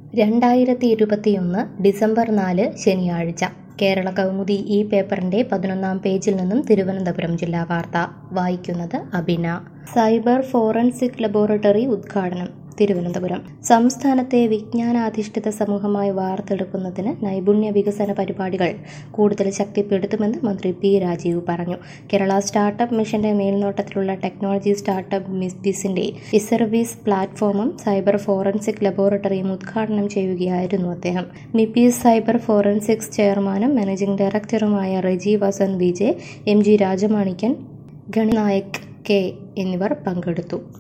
രണ്ടായിരത്തി ഇരുപത്തിയൊന്ന് ഡിസംബർ നാല് ശനിയാഴ്ച കേരള കൗമുദി ഈ പേപ്പറിന്റെ പതിനൊന്നാം പേജിൽ നിന്നും തിരുവനന്തപുരം ജില്ലാ വാർത്ത വായിക്കുന്നത് അബിന സൈബർ ഫോറൻസിക് ലബോറട്ടറി ഉദ്ഘാടനം തിരുവനന്തപുരം സംസ്ഥാനത്തെ വിജ്ഞാനാധിഷ്ഠിത സമൂഹമായി വാർത്തെടുക്കുന്നതിന് നൈപുണ്യ വികസന പരിപാടികൾ കൂടുതൽ ശക്തിപ്പെടുത്തുമെന്ന് മന്ത്രി പി രാജീവ് പറഞ്ഞു കേരള സ്റ്റാർട്ടപ്പ് മിഷന്റെ മേൽനോട്ടത്തിലുള്ള ടെക്നോളജി സ്റ്റാർട്ടപ്പ് ബിസിന്റെ ഇസർവീസ് പ്ലാറ്റ്ഫോമും സൈബർ ഫോറൻസിക് ലബോറട്ടറിയും ഉദ്ഘാടനം ചെയ്യുകയായിരുന്നു അദ്ദേഹം മിപീസ് സൈബർ ഫോറൻസിക്സ് ചെയർമാനും മാനേജിംഗ് ഡയറക്ടറുമായ Reji Vasan Vijay M G Rajamanickyan Ganinayak K എന്നിവർ പങ്കെടുത്തു